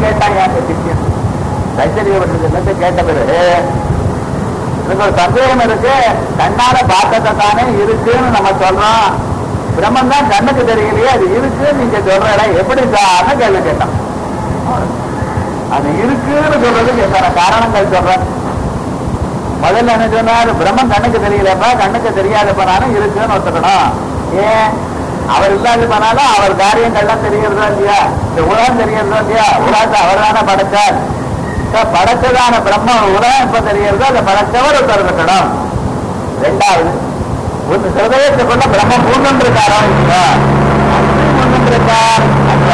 கேட்டாங்க அந்த சிஷ்யன் தைத்தறிய பண்றது கேட்ட பிறகு எனக்கு ஒரு சந்தேகம் இருக்கு கண்ணால பார்த்ததை தானே இருக்குன்னு நம்ம சொல்றோம் பிரம்மன் தான் கண்ணுக்கு தெரியலையே அது இருக்குன்னு நீங்க சொல்ற எப்படி சார்னு கேள்வி கேட்டான் அது இருக்குன்னு சொல்றதுக்கு எத்தனை காரணங்கள் சொல்றேன் முதல்ல என்ன சொன்னார் பிரம்மன் கண்ணுக்கு தெரியலப்பா கண்ணுக்கு தெரியாதப்பனாலும் இருக்குன்னு ஒத்துக்கணும் ஏன் அவர் இல்லாத போனாலும் அவர் காரியங்கள்லாம் தெரியறதா இல்லையா இந்த உலகம் தெரியறதா இல்லையா உலகத்தை அவர் தானே படைச்சார் இப்ப படைச்சதான பிரம்ம உலகம் எப்ப தெரியறதோ அதை படைச்சவர் ஒருத்தர் இருக்கணும் ரெண்டாவது ஒரு ஹிருதயத்துக்குள்ள பிரம்ம பூர்ணம் இருக்காரோ இல்லையா பூர்ணம் இருக்கார் அல்ல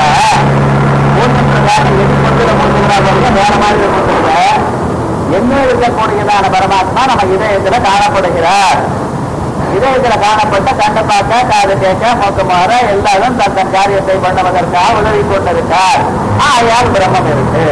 பூர்ணம் இருக்கார் எது கொண்டு மூன்றுகிறார் வேற மாதிரி மூன்றுகிற என்ன இருக்கக்கூடியதான பரமாத்மா நம்ம இதயத்துல காணப்படுகிறார் இதயத்துல காணப்பட்ட கண்ணை பார்க்க காது கேட்க மூக்கு மாற எல்லாரும் தன் தன் காரியத்தை பண்ணுவதற்காக உதவி கொண்டிருக்கார் ஆயால் பிரம்மம் இருக்கு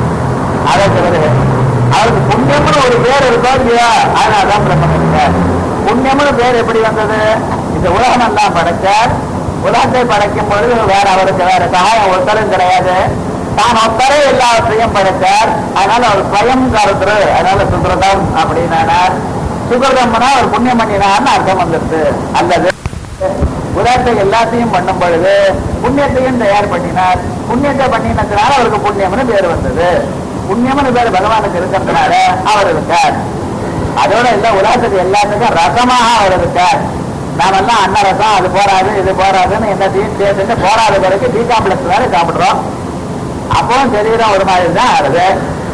அதை சொல்றது அவருக்கு புண்ணியம்னு ஒரு பேர் இருக்கோ இல்லையா அதனால்தான் பிரம்மம் இருக்கார் புண்ணியம்னு பேர் எப்படி வந்தது இந்த உலகம் எல்லாம் படைச்சார் உலகத்தை படைக்கும் பொழுது வேற அவருக்கு வேற சகாயம் ஒருத்தரும் கிடையாது தான் ஒத்தரே எல்லாவற்றையும் படைத்தார் அதனால அவர் ஸ்வயம் கருத்துரு அதனால சுக்கிரதம் அப்படின்னார் சுக்கிரதம்னா அவர் புண்ணியம் பண்ணினார்னு அர்த்தம் வந்துருது அல்லது உலகத்தை எல்லாத்தையும் பண்ணும் பொழுது புண்ணியத்தையும் தயார் பண்ணினார் புண்ணியத்தை பண்ணினதுனால அவருக்கு புண்ணியம்னு பேர் வந்தது புண்ணியம்னு பேர் பகவானுக்கு இருக்கிறதுனால அவர் இருக்கார் அதோட இல்ல உலகத்துக்கு எல்லாத்துக்கும் ரசமாக அவர் இருக்கார் நாமெல்லாம் அன்ன ரசம் அது போராது இது போராதுன்னு எல்லாத்தையும் சேர்த்துட்டு போராத பிறகு டீ காம்ப்ளெக்ஸ் வேற சாப்பிடுறோம் அப்பவும் சரீரம் ஒரு மாதிரி தான் ஆறுது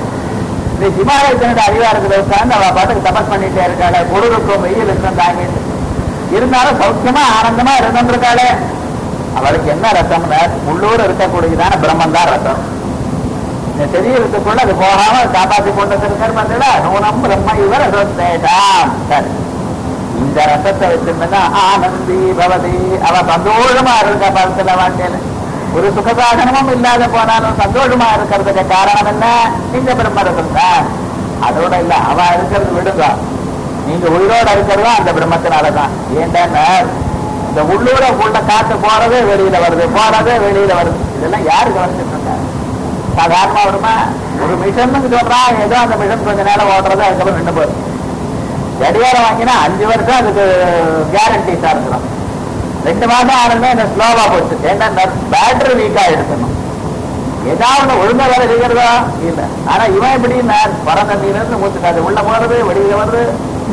இந்த ஹிமாலயத்தினுடைய அறிவா இருக்கிற உட்கார்ந்து அவ பாட்டுக்கு தபஸ் பண்ணிட்டே இருக்காளே குளிருக்கும் வெயிலுக்கும் தாங்கிட்டு இருந்தாலும் சௌக்கியமா ஆனந்தமா இருந்திருக்காளே அவளுக்கு என்ன ரசம்னா உள்ளூர் இருக்கக்கூடியதான பிரம்மன் தான் ரசம் இந்த சரீரத்துக்குள்ள அது போகாம காப்பாத்தி கொண்டு இருக்கிற நூனம் பிரம்ம இவர் ரசத்தேடாம் சரி இந்த ரசத்தை வச்சிருந்தா ஆனந்தி பவதி அவ சந்தோஷமா இருக்க படத்துல வாழ்க்கையில ஒரு சுகசாதனமும் இல்லாத போனாலும் சந்தோஷமா இருக்கிறதுக்கு காரணம் என்ன இந்த பிரம்மரசம் தான் அதோட இல்ல அவ இருக்கிறது விடுங்க நீங்க உயிரோட இருக்கிறதா அந்த பிரம்மத்தினாலதான் ஏன்டா இந்த உள்ளூர உள்ள காத்து போறதே வெளியில வருது போறதே வெளியில வருது இதெல்லாம் யாரு கவனிச்சுட்டு இருக்காங்க சாதாரணமா வருமா ஒரு மிஷன் சொல்றான் ஏதோ அந்த மிஷன் கொஞ்ச நேரம் ஓடுறது அதுக்கப்புறம் நின்று போகுது கடிகாரம் வாங்கினா அஞ்சு வருஷம் அதுக்கு கேரண்டி சார் இருக்கலாம் ரெண்டு மாதம் ஆனதுமே என்ன ஸ்லோவா போச்சு ஏன்னா பேட்டரி வீக்கா எடுக்கணும் ஏதாவது ஒழுங்கா வேலை செய்கிறதா இல்ல ஆனா இவன் எப்படின்னா பரம் தண்ணியில இருந்து மூச்சுக்காது உள்ள போறது வெளியில வருது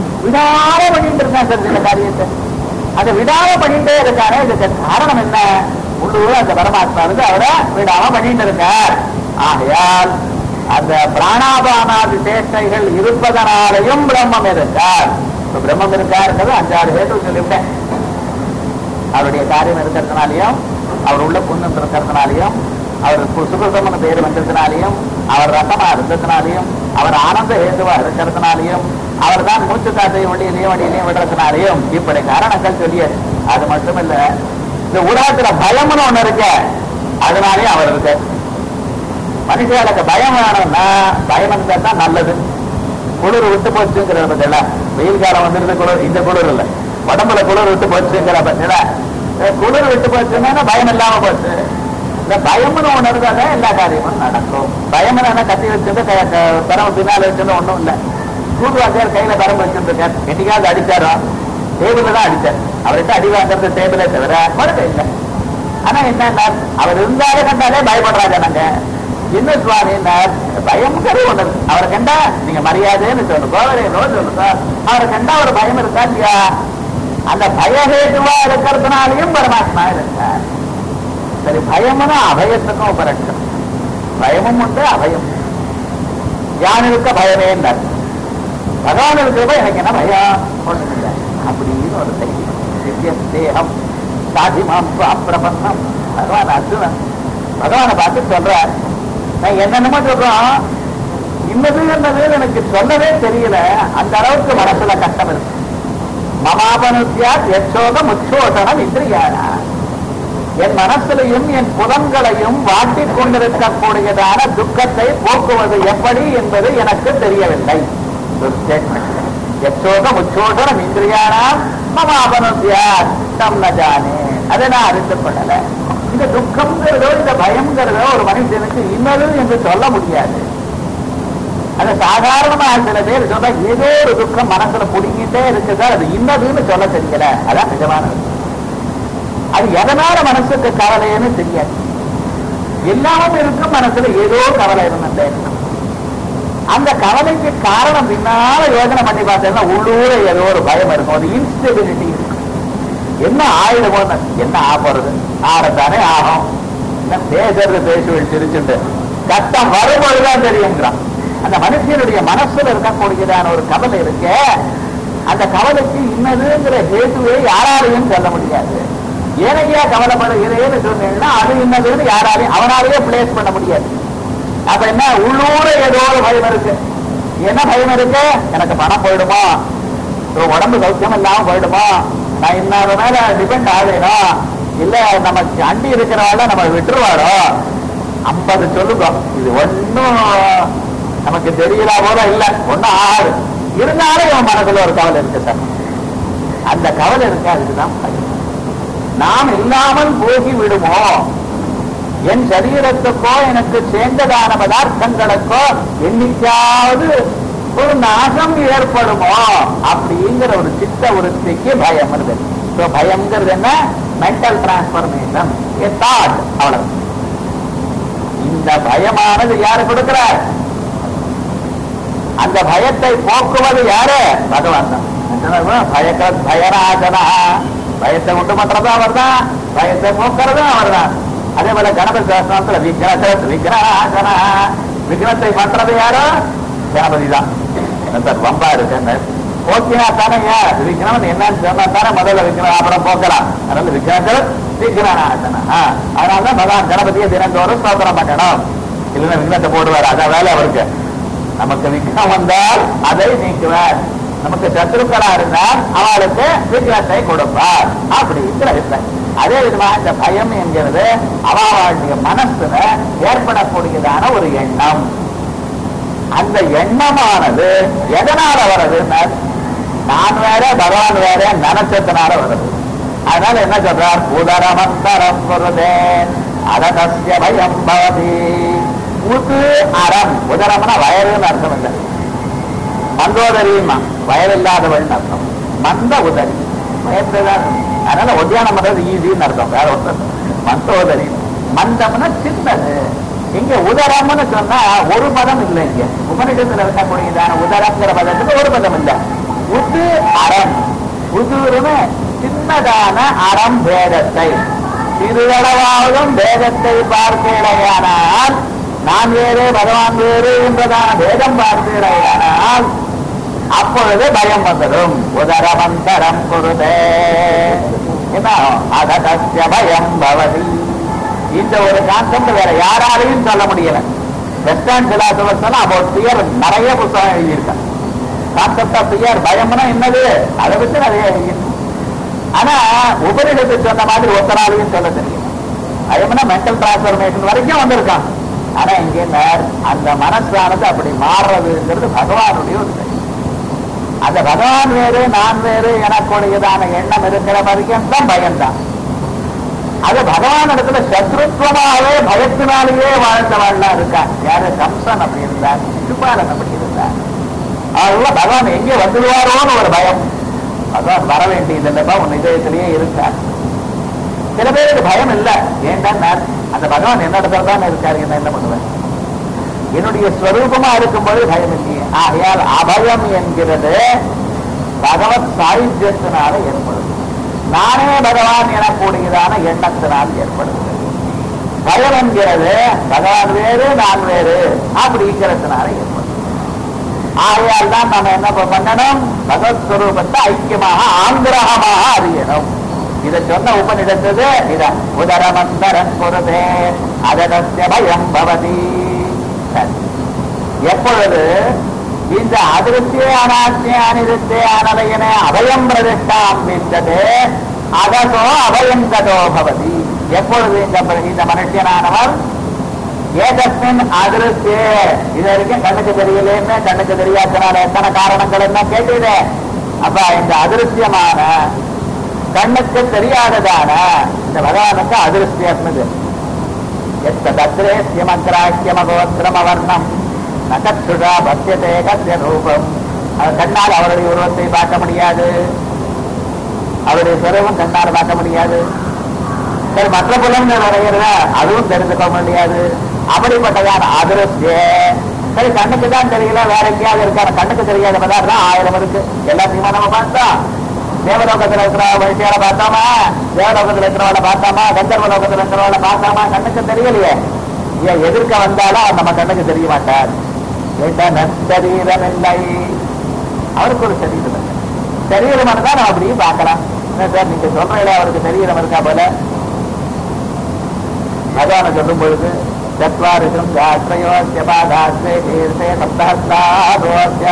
விடாம பண்ணிட்டு இருக்கான் சார் இந்த காரியத்தை அதை விடாம பண்ணிட்டே இருக்காரு இதுக்கு காரணம் என்ன உள்ளூர் அந்த பரமாத்மா இருந்து அவரை விடாம பண்ணிட்டு இருக்கார் ஆகையால் அந்த பிராணாபானாதி சேஷ்டைகள் இருப்பதனாலையும் பிரம்மம் இருக்கார் இப்ப பிரம்மம் இருக்காருங்கிறது அஞ்சாறு பேருக்கு சொல்லிவிட்டேன் அவருடைய காரியம் இருக்கிறதுனாலையும் அவர் உள்ள புண்ணியம் இருக்கிறதுனாலையும் அவர் சுகசமன பேர் வந்ததுனாலையும் அவர் ரசமா இருந்ததுனாலையும் அவர் ஆனந்த ஹேதுவா இருக்கிறதுனாலையும் அவர் தான் மூச்சு காற்றையும் வழியிலையும் வழியிலையும் விடுறதுனாலையும் இப்படி காரணங்கள் சொல்லியாரு அது மட்டும் இல்ல இந்த உலகத்துல பயம்னு ஒண்ணு இருக்கு அதனாலேயும் அவர் இருக்கு மனுஷர்களுக்கு பயம் வேணும்னா பயம் இருந்தா தான் நல்லது குளிர் விட்டு போச்சுங்கிற பத்தில வெயில் காலம் வந்துருது குளிர் இந்த குளிர் இல்ல உடம்புல குளிர் விட்டு போச்சுங்கிற பத்தில குளிர் விட்டு போச்சுன்னா பயம் இல்லாம போச்சு இந்த பயம்னு ஒண்ணு இருந்தாலே எல்லா காரியமும் நடக்கும் பயம் என்ன கத்தி வச்சிருந்து பரம பின்னால வச்சிருந்து ஒண்ணும் இல்ல கூட்டுவாசியார் கையில பரம்பு வச்சிருந்திருக்கார் என்னைக்காவது அடிச்சாரோ டேபிள் தான் அடிச்சார் அவர்கிட்ட அடி வாங்குறது டேபிளே தவிர மறுக்க இல்லை ஆனா என்ன அவர் இருந்தாலே கண்டாலே பயப்படுறா ஜனங்க என்ன சுவாமி பயம்ங்கிறது ஒண்ணு இருக்கு அவரை கண்டா நீங்க மரியாதைன்னு சொல்லணும் கோவரேனோ சொல்லுங்க அவரை கண்டா ஒரு பயம் இருக்கா இல்லையா அந்த பயஹேதுவா இருக்கிறதுனாலையும் பரமாத்மா இருக்கார் சரி பயம்னா அபயத்துக்கும் உபரட்சம் பயமும் உண்டு அபயம் யானுக்கு பயமே இருந்தார் பகவான் இருக்கிறப்ப எனக்கு என்ன பயம் ஒண்ணும் இல்லை அப்படின்னு ஒரு செய்தி திவ்யஸ்தேகம் சாதிமாம் பிரபன்னம் பகவான் அர்ஜுனன் பகவானை பார்த்து சொல்றார் நான் என்னென்னமோ சொல்றோம் இன்னது என்னது எனக்கு சொல்லவே தெரியல அந்த அளவுக்கு மனசுல கஷ்டம் இருக்கு மமாபனுத்தியா எச்சோகம் உச்சோதனம் இந்திரியானா என் மனசிலையும் என் புலன்களையும் வாட்டிக் கொண்டிருக்கக்கூடியதான துக்கத்தை போக்குவது எப்படி என்பது எனக்கு தெரியவில்லை எச்சோகம் உச்சோதனம் இந்திரியானாம் மமாபனுத்தியா தம் நஜானே அதை நான் அறிந்து கொள்ளல இந்த துக்கம்ங்கிறதோ இந்த பயம்ங்கிறதோ ஒரு மனுஷனுக்கு இன்னது என்று சொல்ல முடியாது அது சாதாரணமா சில பேர் சொல்ற ஏதோ ஒரு துக்கம் மனசுல புடிங்கிட்டே இருக்குது அது இன்னதுன்னு சொல்ல தெரியல அதான் நிஜமானது அது எதனால மனசுக்கு கவலைன்னு தெரியாது எல்லாமும் இருக்கும் மனசுல ஏதோ கவலை இருந்துட்டே இருக்கும் அந்த கவலைக்கு காரணம் பின்னால யோசனை பண்ணி பார்த்தேன்னா உள்ளூர ஏதோ ஒரு பயம் இருக்கும் அது இன்ஸ்டெபிலிட்டி இருக்கும் என்ன ஆயிடுமோ என்ன ஆகிறது ஆறத்தானே ஆகும் என்ன பேசுறது பேசுவேன் சிரிச்சுட்டு கஷ்டம் வரும்பொழுதுதான் தெரியுங்கிறான் அந்த மனுஷனுடைய மனசுல இருக்கக்கூடியதான ஒரு கவலை இருக்கு அந்த கவலைக்கு இன்னதுங்கிற ஹேதுவை யாராலையும் சொல்ல முடியாது ஏனையா கவலைப்படுகிறேன்னு சொன்னீங்கன்னா அது இன்னதுன்னு யாராலையும் அவனாலேயே பிளேஸ் பண்ண முடியாது அப்ப என்ன உள்ளூர ஏதோ ஒரு பயம் இருக்கு என்ன பயம் இருக்கு எனக்கு பணம் போயிடுமா உன் உடம்பு சௌக்கியம் இல்லாம போயிடுமா நான் இன்னொரு மேல டிபெண்ட் ஆகலைனா இல்ல நம்ம அண்டி இருக்கிறவாள் நம்ம விட்டுருவாரோ ஐம்பது சொல்லுங்க இது ஒன்னும் நமக்கு தெரியல போல இல்ல ஒன்னும் ஆறு இருந்தாலும் என் மனசுல ஒரு கவலை இருக்கு சார் அந்த கவலை இருக்கு அதுக்குதான் பயம் நாம் இல்லாமல் போகி விடுமோ என் சரீரத்துக்கோ எனக்கு சேர்ந்ததான பதார்த்தங்களுக்கோ என்னைக்காவது ஒரு நாசம் ஏற்படுமோ அப்படிங்கிற ஒரு சித்த விருத்திக்கு பயம் இருக்கு So, பயம்ங்கிறது என்ன மென்டல் டிரான்ஸ்பர்மேஷன் தாட் அவ்வளவு இந்த பயமானது யாரு கொடுக்கிறார் அந்த பயத்தை போக்குவது யாரு பகவான் தான் பயக்க பயராசனா பயத்தை உண்டு பண்றதும் அவர் தான் பயத்தை போக்குறதும் அவர் தான் அதே போல கணபதி சாஸ்திரத்துல விக்னசத் விக்னாசனா விக்னத்தை பண்றது யாரோ கணபதி தான் சார் வம்பா இருக்கு போக்கினா தானே விக்னவன் என்னன்னு சொன்னா தானே முதல்ல விக்னம் அப்புறம் போக்கலாம் அதனால விக்னசத் விக்னாசனா அதனால தான் பகவான் கணபதியை தினந்தோறும் ஸ்தோத்திரம் பண்ணணும் இல்லைன்னா விக்னத்தை போடுவார் அதான் வேலை அவருக்கு நமக்கு விக்னம் வந்தால் அதை நீக்குவார் நமக்கு சத்ருக்களா இருந்தால் அவளுக்கு விக்னத்தை கொடுப்பார் அப்படிங்கிற இல்லை அதே விதமாக இந்த பயம் என்கிறது அவளுடைய மனசுல ஏற்படக்கூடியதான ஒரு எண்ணம் அந்த எண்ணமானது எதனால வருதுன்னா நான் வேற பகவான் வேற நினைச்சதுனால வருது அதனால என்ன சொல்றார் உதரமந்தரம் வருதே அதகசிய பயம் பவதி உது அறம் உதரம்னா வயறுன்னு அர்த்தம் இல்லை மந்தோதரியுமா வயதில்லாதவள்னு அர்த்தம் மந்த உதரி வயசுதான் அதனால உத்தியானம் பண்றது ஈஸின்னு அர்த்தம் வேற ஒருத்தர் மந்தோதரி மந்தம்னா சின்னது இங்க உதரம்னு சொன்னா ஒரு பதம் இல்லை இங்க உபனிஷத்துல இருக்கக்கூடியதான உதரங்கிற பதத்துக்கு ஒரு பதம் இல்லை உது அறம் உதுருன்னு சின்னதான அறம் பேதத்தை சிறுதளவாவதும் பேதத்தை பார்க்கிறேயானால் நான் வேறு பகவான் வேறு என்றதான பேதம் பார்க்கிறேயானால் அப்பொழுது பயம் வந்துடும் உதரமந்தரம் குருதே என்ன அதகசிய பயம் பவதி இந்த ஒரு கான்செப்ட் வேற யாராலையும் சொல்ல முடியல வெஸ்டர்ன் பிலாசபர்ஸ் எல்லாம் அபவுட் பியர் நிறைய புத்தகம் எழுதியிருக்காங்க கான்செப்ட் ஆஃப் பியர் பயம்னா என்னது அதை வச்சு நிறைய எழுதியிருக்கு ஆனா உபரிடத்து சொன்ன மாதிரி ஒத்தராலையும் சொல்ல தெரியும் பயம்னா மென்டல் டிரான்ஸ்பர்மேஷன் வரைக்கும் வந்திருக்கான் ஆனா இங்க அந்த மனசானது அப்படி மாறுறதுங்கிறது பகவானுடைய ஒரு செயல். அந்த பகவான் வேறு நான் வேறு எனக்குடையதான எண்ணம் இருக்கிற வரைக்கும் தான் பயம்தான் அது பகவான் இடத்துல சத்ருத்வமாகவே பயத்தினாலேயே வாழ்ந்தவாள்லாம் இருக்கான் யாரு கம்சன் அப்படி இருந்தார் சிசுபாலன் அப்படி இருந்தார் அவர்கள பகவான் எங்கே வந்துடுவாரோன்னு ஒரு பயம் பகவான் வர வேண்டியது இல்லப்பா உன் இதயத்திலேயே இருக்கார் சில பேருக்கு பயம் இல்லை ஏன்டா அந்த பகவான் என்ன இடத்துல தான் இருக்காரு என்ன என்ன பண்ணுவேன் என்னுடைய ஸ்வரூபமா இருக்கும்போது பயம் இல்லையே ஆகையால் அபயம் என்கிறது பகவத் சாயுஜத்தினால ஏற்படுது நானே பகவான் எனக்கூடியதான எண்ணத்தினால் ஏற்படுகிறது பயம் என்கிறது பகவான் வேறு நான் வேறு அப்படிங்கிறதுனால ஏற்படுது ஆகையால் தான் நம்ம என்ன பண்ணணும் பகவத் ஸ்வரூபத்தை ஐக்கியமாக ஆந்திரகமாக அறியணும் இதை சொன்ன உபனிடத்தது இத உதரமந்தரன் பொருதே அதனஸ்ய பயம் பவதி சரி. எப்பொழுது இந்த அதிருப்திய அனாத்திய அனிருத்திய அனலையன அபயம் பிரதிஷ்டாம் வித்தது அதசோ அபயம் கதோ பவதி எப்பொழுது இந்த பிர- இந்த மனுஷனானவர் ஏதஸ்மின் அதிருப்திய இது வரைக்கும் கண்ணுக்கு தெரியலேன்னு கண்ணுக்கு தெரியாதனால எத்தனை காரணங்கள் என்ன கேட்டீங்க அப்ப இந்த அதிருஷ்யமான கண்ணுக்கு தெரியாததான இந்த பகவானுக்கு அதிருஷ்டியாத்மது எத்தத்ரேசியமக்ராஹ்யமகோத்திரமவர்ணம் நகச்சுடா பத்தியதே கத்திய ரூபம் அவர் கண்ணால் அவருடைய உருவத்தை பார்க்க முடியாது அவருடைய சுரவம் கண்ணால் பார்க்க முடியாது சரி மற்ற புலன்கள் வரைகிறத அதுவும் தெரிஞ்சுக்க முடியாது அப்படிப்பட்டதான அதிருஷ்டிய சரி கண்ணுக்கு தான் தெரியல வேற எங்கேயாவது இருக்கான கண்ணுக்கு தெரியாத பதார்த்தம் ஆயிரம் இருக்கு எல்லாத்தையுமே நம்ம பார்த்தோம் தேவலோகத்துல இருக்கிற வைத்தியால பார்த்தாமா தேவலோகத்துல இருக்கிறவளை பார்த்தாமா கந்தர்வ லோகத்துல இருக்கிறவளை பார்த்தாமா கண்ணுக்கு தெரியலையே ஏன் எதிர்க்க வந்தாலும் நம்ம கண்ணுக்கு தெரிய மாட்டார் கேட்டா நற்சரீரம் இல்லை அவருக்கு ஒரு சரீரம் இருக்கு சரீரம் இருந்தா நம்ம அப்படியே பார்க்கலாம் என்ன சார் நீங்க சொல்றீங்களே அவருக்கு சரீரம் இருக்கா போல பகவான சொல்லும் பொழுது चत्वारि शृङ्गाश्रयोस्य पादाश्रे शीर्षे सप्तहस्रादोऽस्य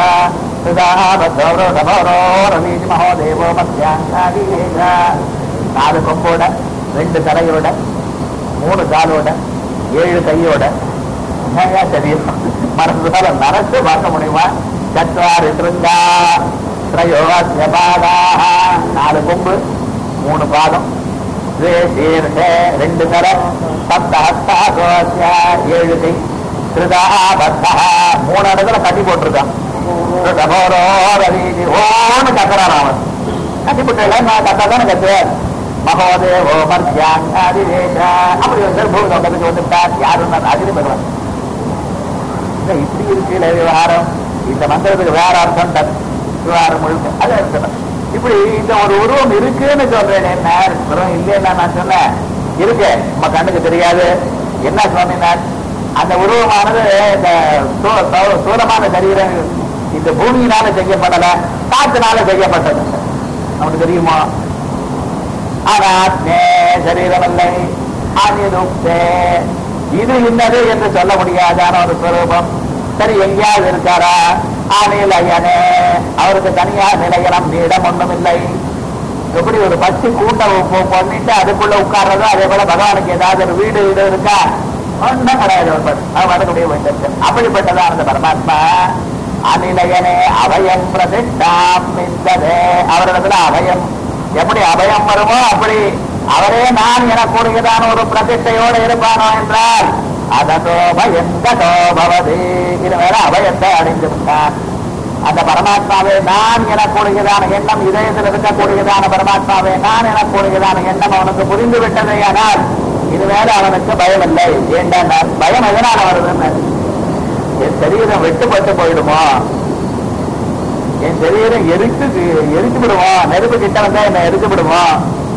மகோ தேவோ மத்தியாங்காதிவேக நாலு கொம்போட ரெண்டு தலையோட மூணு காலோட ஏழு கையோட என்னங்க சரீரம் மனசுல நரசு பார்க்க முடியுமா சத்வாரி சிருங்கா திரையோசிய பாதாக நாலு கொம்பு மூணு பாதம் द्वे शीर्षे ரெண்டு தர சப்தஹஸ்தாசோஸ்ய ஏழு கை திருதா பத்தா மூணு இடத்துல கட்டி போட்டிருக்கான் ரபோரோ ரவீதி ஓன்னு கத்துறான் அவன் கட்டி போட்டல நான் கத்தா தானே கத்துவேன் மகோதேவோ மர்த்தியாங்காதிவேஷ அப்படி வந்து பூலோகத்துக்கு வந்துட்டார் யாரும் அதிரி பெறுவான் இப்படி இருக்குல்ல விவகாரம் இந்த மந்திரத்துக்கு வேற அர்த்தம் தன் விவகாரம் முழுக்க அது இருக்கணும் இப்படி இந்த ஒரு உருவம் இருக்குன்னு சொல்றேன் என்ன உருவம் இல்லைன்னா நான் சொன்னேன் இருக்கு நம்ம கண்ணுக்கு தெரியாது என்ன சொன்னார் அந்த உருவமானது இந்த சூ- சூ- சூலமான சரீரம் இந்த பூமியினால செய்யப்படல காற்றுனால செய்யப்பட்டது நமக்கு தெரியுமா ஆனாத்மே சரீரமில்லை அனிருப்தே இது இன்னது என்று சொல்ல முடியாதான ஒரு ஸ்வரூபம் சரி எங்கேயாவது இருக்காரா அநிலையனே அவருக்கு தனியா நிலையனம் நீடம் ஒண்ணும் இல்லை எப்படி ஒரு பச்சை கூட்ட பண்ணிட்டு அதுக்குள்ள உட்கார்றதோ அதே போல பகவானுக்கு ஏதாவது ஒரு வீடு வீடு இருக்கா ஒன்றும் கிடையாது ஒரு பட் அது வரக்கூடிய வேண்டியிருக்கு அப்படிப்பட்டதான் அந்த பரமாத்மா அநிலையனே அபயம் பிரதிஷ்டாம் இந்ததே அவரிடத்துல அபயம் எப்படி அபயம் வருமோ அப்படி அவரே நான் என கூறுகிறதான ஒரு பிரதிஷ்டையோடு இருப்பானோ என்றால் அதோ பயந்ததோ பவதி இது மேல அபயத்தை அடைந்து விட்டான் அந்த பரமாத்மாவே நான் என கூறுகிறதான எண்ணம் இதயத்தில் இருக்கக்கூடியதான பரமாத்மாவே நான் என கூறுகிறதான எண்ணம் அவனுக்கு புரிந்து விட்டதே ஆனால் இது மேல அவனுக்கு பயம் இல்லை ஏண்டா பயம் எதனால வருதுன்னு என் சரீரம் வெட்டுப்பட்டு போயிடுமோ என் சரீரம் எரித்து எரித்து விடுவோம் நெருப்பு கிட்ட வந்தா என்ன எரித்து விடுவோம்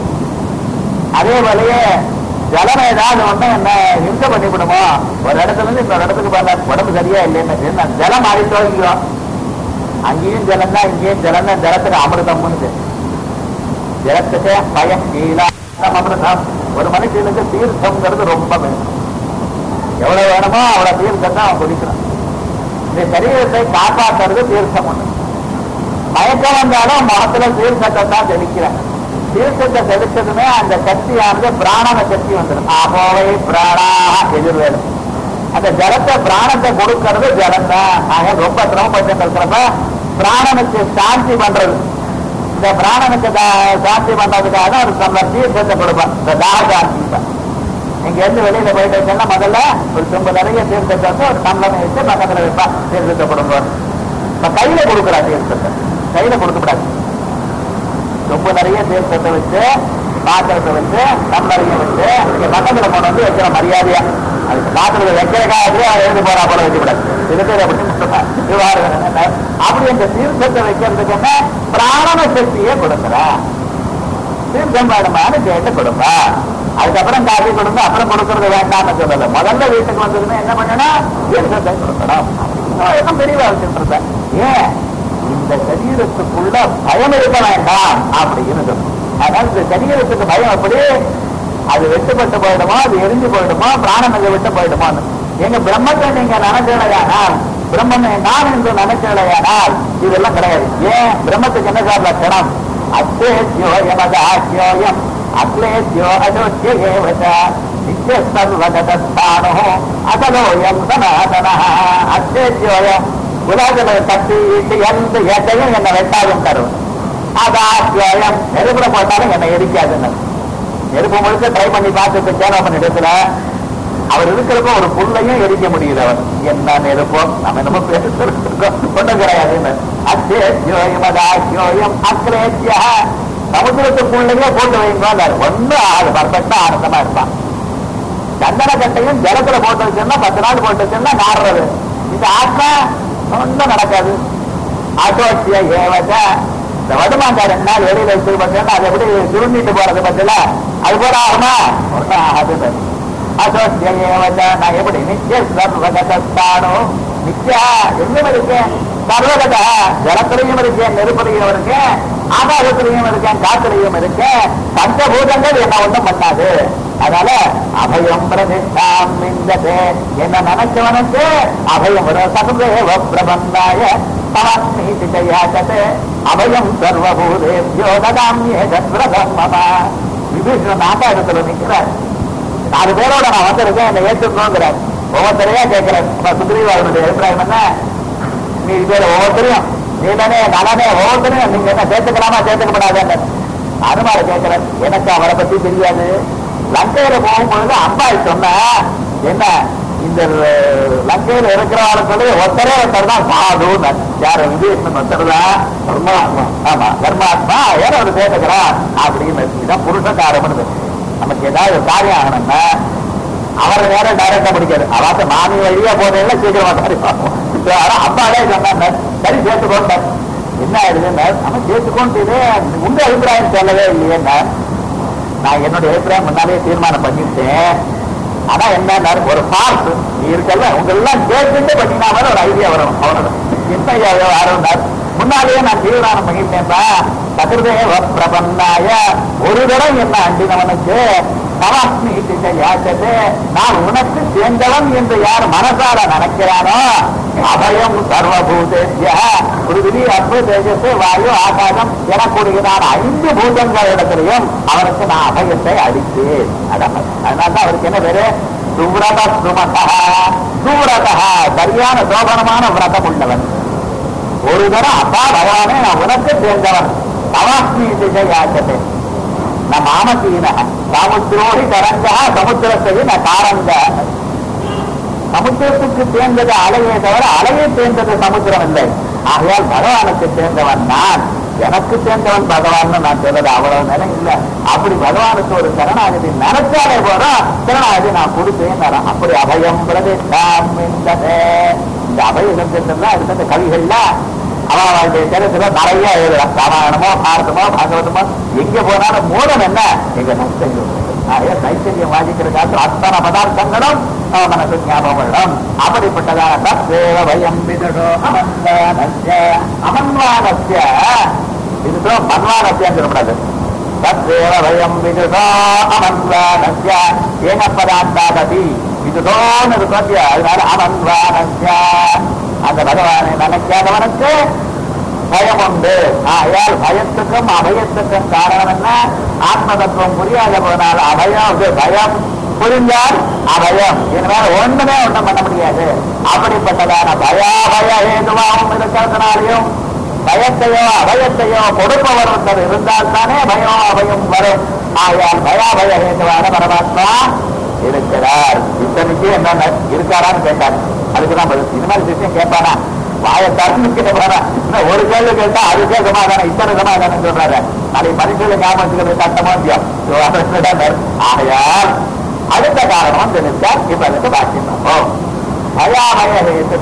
அதே போலயே ஜலம் ஏதாவது ஒண்ணு என்ன ஹிம்சை பண்ணி விடுமோ ஒரு இடத்துல இருந்து இன்னொரு இடத்துக்கு போன உடம்பு சரியா இல்லைன்னு நான் ஜலம் மாறி தோல்கிறோம் அங்கேயும் ஜலம் தான் இங்கேயும் ஜலம் தான் ஜலத்துக்கு அமிர்தம்னு ஜலத்துக்கு பயம் கீழா அமிர்தம் ஒரு மனுஷனுக்கு தீர்த்தம்ங்கிறது ரொம்ப வேணும் எவ்வளவு வேணுமோ அவ்வளவு தீர்த்தம் அவன் குடிக்கிறான் இந்த சரீரத்தை காப்பாற்றுறது தீர்த்தம் ஒண்ணு மயக்கம் வந்தாலும் முகத்துல தீர்த்தத்தை தான் தெளிக்கிறான் தீர்த்தத்தை தெளிச்சதுமே அந்த சக்தியானது பிராணன சக்தி வந்துடும் ஆபோவை பிராணாக எதிர்வேடும் அந்த ஜலத்தை பிராணத்தை கொடுக்கறது ஜலம் தான் ஆக ரொம்ப சிரமப்பட்டு இருக்கிறப்ப பிராணனுக்கு சாந்தி பண்றது இந்த பிராணனுக்கு தா- சாந்தி பண்றதுக்காக ஒரு டம்ளர் தீர்த்தத்தை கொடுப்பான் இந்த தாகாந்தி இங்க இருந்து வெளியில போயிட்டு வச்சோம்னா முதல்ல ஒரு சொம்பு நிறைய தீர்த்தத்தை வந்து ஒரு டம்ளர் வச்சு பக்கத்துல வைப்பான் தீர்த்தத்தை கொடுங்க இப்ப கையில கொடுக்குறா தீர்த்தத்தை கையில கொடுக்கக்கூடாது சொம்பு நிறைய தீர்த்தத்தை வச்சு பாத்திரத்தை வச்சு டம்ளரையும் வச்சு இங்க பக்கத்துல கொண்டு வந்து வைக்கிற மரியாதையா அதுக்கு பாத்திரத்தை வைக்கிறக்காகவே அதை எழுந்து போறா போல வைக்கக்கூடாது இதுக்கு அப்படி விவகாரம் என்ன? அப்படி அந்த தீர்த்தத்தை வைக்கிறதுக்கு என்ன பிராணன சக்தியை கொடுக்குறா தீர்த்தம் வேணுமான்னு கேட்டு கொடுப்பா அதுக்கப்புறம் காஃபி கொடுங்க அப்புறம் கொடுக்கறது வேண்டாம்னு சொல்லல முதல்ல வீட்டுக்கு வந்ததுமே என்ன பண்ணணும் தீர்த்தத்தை கொடுக்கணும் வழக்கம் பெரியவா வச்சுட்டு ஏன் இந்த சரீரத்துக்குள்ள பயம் இருக்க வேண்டாம் அப்படின்னு சொல்லணும் அதனால இந்த சரீரத்துக்கு பயம் எப்படி அது வெட்டுப்பட்டு போயிடுமோ அது எரிஞ்சு போயிடுமோ பிராணம் அங்க விட்டு போயிடுமோன்னு எங்க பிரம்மத்தை நீங்க நினைச்சலையானால் பிரம்மனை நான் என்று நினைச்சலையானால் இதெல்லாம் கிடையாது ஏன் பிரம்மத்துக்கு என்ன சார் லட்சணம் அத்தேத்யோயமதாஹ்யோயம் அக்லேத்யோ அஜோத்யேவச்ச நித்யஸ்தர்வகதஸ்தானோ அசலோயம் சனாதனः அத்தேத்யோயம் உலகத்துல தட்டி இட்டு எந்த எதையும் என்ன வெட்டாதும் தரும் அதாத்தியம் நெருப்புல போட்டாலும் என்னை எரிக்காதுன்னு நெருப்பு முழுக்க ட்ரை பண்ணி பார்த்துட்டு சேலம் இடத்துல அவர் இருக்கிறப்ப ஒரு புல்லையும் எரிக்க முடியுது அவர் என்ன நெருப்பம் நம்ம என்னமோ பேசுறோம் ஒன்றும் கிடையாதுன்னு அத்தேஜோயம் அதாக்கியோயம் அக்ரேத்தியா சமுத்திரத்துக்குள்ளேயே போட்டு வைங்க ஒன்றும் ஆகாது பர்ஃபெக்டா ஆனந்தமா இருப்பான் சந்தன கட்டையும் ஜலத்துல போட்டு வச்சோம்னா பத்து நாள் போட்டு வச்சோம்னா நாடுறது இந்த ஆத்மா ஒன்றும் நடக்காது அசோசிய ஏவச்ச இந்த வடுமாங்க ரெண்டு நாள் வெளியில வச்சு பார்த்தோம்னா அது எப்படி சுருண்டிட்டு போறது பத்தில அது போல ஆகுமா ஒன்றும் ஆகாது அசோசிய ஏவச்ச நான் எப்படி நித்திய சர்வகதானோ நித்யா எங்கும் இருக்கேன் சர்வகத ஜலத்திலையும் இருக்கேன் நெருப்புலையும் இருக்கேன் ஆகாசத்திலையும் இருக்கேன் காத்துலையும் இருக்கேன் பஞ்சபூதங்கள் என்ன ஒண்ணும் பண்ணாது அதனால அபயம் பிரதிஷ்டாம் விந்ததே என்ன நினைச்சவனுக்கு அபயம் சகுதேவ பிரபந்தாய தவஸ்மீதியாச்சதே அபயம் சர்வபூதேபியோ ததாமியே தத்ரதம் மம விபீஷண நாட்டாயத்துல நிற்கிறார் நாலு பேரோட நான் வந்திருக்கேன் என்னை ஏற்றுக்கணுங்கிறார் ஒவ்வொருத்தரையா கேட்கிறேன் சுக்ரீவாதனுடைய அபிப்பிராயம் என்ன மீதி பேர் ஒவ்வொருத்தரையும் நீதானே நலனே ஒவ்வொருத்தரையும் நீங்க என்ன சேர்த்துக்கலாமா சேர்த்துக்கப்படாதுன்னு அனுமார கேட்கிறேன் எனக்கு அவரை பத்தி தெரியாது லங்கையில போகும்பொழுது அம்பாள் சொன்ன என்ன இந்த லங்கையில இருக்கிறவர்களுக்கு ஒருத்தரே ஒருத்தர் தான் சாதுன்னு யாரு விபீஷணன் ஒருத்தர் தான் தர்மாத்மா ஆமா தர்மாத்மா ஏன் அவர் சேர்த்துக்கிறான் அப்படின்னு இதான் புருஷகாரம்னு நமக்கு ஏதாவது ஒரு காரியம் ஆகணும்னா அவரை வேற டைரக்டா பிடிக்காது அவாத்த மாமி வழியா போனீங்கன்னா சீக்கிரமா சரி பார்ப்போம் ஆனா அப்பாலே சொன்னாங்க சரி சேர்த்துக்கோண்டார் என்ன ஆயிடுதுன்னா நம்ம சேர்த்துக்கொண்டு உங்க அபிப்பிராயம் சொல்லவே இல்லையேன்னா நான் என்னுடைய அபிப்பிராயம் முன்னாலே தீர்மானம் பண்ணிட்டேன் ஆனா என்ன ஒரு பார்ட் இருக்கல உங்க எல்லாம் கேட்டுட்டு பண்ணினா ஒரு ஐடியா வரும் அவ்வளவு என்ன ஆரம்பித்தார் முன்னாலேயே நான் தீர்மானம் பண்ணிட்டேன்ப்பா சதுர்தேவ பிரபன்னாய ஒரு தடவை என்ன அண்டினவனுக்கு நவாஸ்மி யாச்சது நான் உனக்கு சேர்ந்தவன் என்று யார் மனசார நினைக்கிறானோ அபயம் சர்வபூதேசிய பிருதிவி அற்பு தேஜஸ் வாயு ஆகாசம் எனக்கூடியதான ஐந்து பூதங்களிடத்திலையும் அவனுக்கு நான் அபயத்தை அளித்தேன் அதான் அதனால்தான் அவருக்கு என்ன பேரு சுவ்ரத சுமதா சுவ்ரதா சரியான சோபனமான விரதம் உள்ளவன் ஒரு தரம் அப்பா பகவானே நான் உனக்கு சேர்ந்தவன் தவாஸ்மி திசையாச்சது ந மாமசீன சமுத்திரோடி தரங்கா சமுத்திரத்தை ந காரங்க சமுத்திரத்துக்கு சேர்ந்தது அலையே தவிர அலையை சேர்ந்தது சமுத்திரம் இல்லை ஆகையால் பகவானுக்கு சேர்ந்தவன் நான் எனக்கு சேர்ந்தவன் பகவான் நான் சொல்றது அவ்வளவு நிலை இல்லை அப்படி பகவானுக்கு ஒரு சரணாகதி நினைச்சாலே போதும் சரணாகதி நான் கொடுத்தேன் அப்படி அபயம் பிரதிஷ்டாம் என்பதே இந்த அபயம் சென்றா இருந்த கவிகள்ல அவனுடைய சரித்திர நிறைய எழுதுறான் ராமாயணமோ பாரதமோ பாகவதமோ எங்க போனாலும் மூலம் என்ன எங்க நைச்சரியம் ஆகிய நைச்சரியம் வாதிக்கிறதுக்காக அத்தனை பதார்த்தங்களும் நம்ம மனசு ஞாபகம் விடும் அப்படிப்பட்டதான தத்வேவ வயம் விதுடோ அமன்வானஸ்ய அமன்வானஸ்ய இதுதோ மன்வானஸ்யான்னு சொல்லக்கூடாது தத்வேவ வயம் விதுடோ அமன்வானஸ்ய ஏன பதார்த்தாததி இதுதோன்னு இருக்கும் அதனால அமன்வானஸ்ய அந்த பகவானை நினைக்காதவனுக்கு பயம் உண்டு ஆயால் பயத்துக்கும் அபயத்துக்கும் காரணம் என்ன ஆத்ம தத்துவம் புரியாத போனால் அபயம் அது பயம் புரிந்தால் அபயம் இதனால ஒண்ணுமே ஒண்ணும் பண்ண முடியாது அப்படிப்பட்டதான பயாபய ஹேதுவாகவும் இருக்கிறதுனாலையும் பயத்தையோ அபயத்தையோ கொடுப்பவர் ஒருத்தர் இருந்தால் தானே பயம் அபயம் வரும் ஆயால் பயாபய ஹேதுவான பரமாத்மா இருக்கிறார் இத்தனைக்கு என்ன இருக்காரான்னு கேட்டார் அதுக்கு தான் பதில் இந்த மாதிரி விஷயம் கேட்பானா வாய தரணும் கேட்பாரா இன்னும் ஒரு கேள்வி கேட்டா அதுக்கே சமாதானம் இத்தனை சமாதானம் சொல்றாரு நாளைக்கு மனுஷங்களை ஞாபகம் வச்சுக்கிறது கஷ்டமா முடியும் ஆகையால் அடுத்த காரணம் தெரிவித்தார் இப்ப அதுக்கு பாக்கியம் பயாமய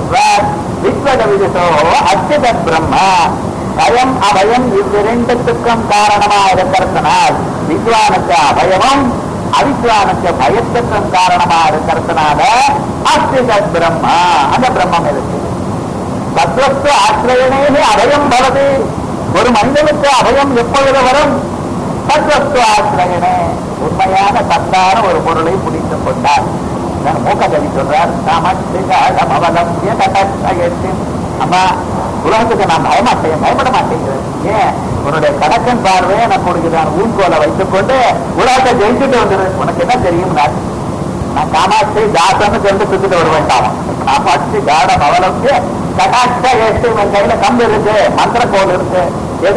விஸ்வத விதிசோ அச்சுத பிரம்ம பயம் அபயம் இவ்விரண்டுத்துக்கும் காரணமா இருக்கிறதுனால் வித்வானுக்கு அபயமும் அவித்வானுக்கு பயத்துக்கும் காரணமா இருக்கிறதுனால அஸ்தித பிரம்மா அந்த பிரம்மம் இருக்கு தத்துவத்து ஆசிரியனே அபயம் பவது ஒரு மனிதனுக்கு அபயம் எப்பொழுது வரும் தத்துவத்து ஆசிரியனே உண்மையான சத்தான ஒரு பொருளை புரிந்து கொண்டார் மூக்கதவி சொல்றார் அவலம்பிய அம்மா உலகத்துக்கு நான் பயமாட்டேன் பயப்பட மாட்டேங்கிறேன் ஏன் உன்னுடைய கணக்கன் பார்வையை நான் கொடுக்கிறான் ஊன்கோலை வைத்துக் கொண்டு உலகத்தை ஜெயிச்சுட்டு வந்துரு உனக்கு என்ன தெரியும் நான் காமாட்சி தாசன்னு சொல்லி சுத்திட்டு வருவேன் காமம் காமாட்சி காடம் அவலம்பிய கடாட்ச ஏற்று இவன் கையில கம்பு இருக்கு மந்திர கோல் இருக்கு எது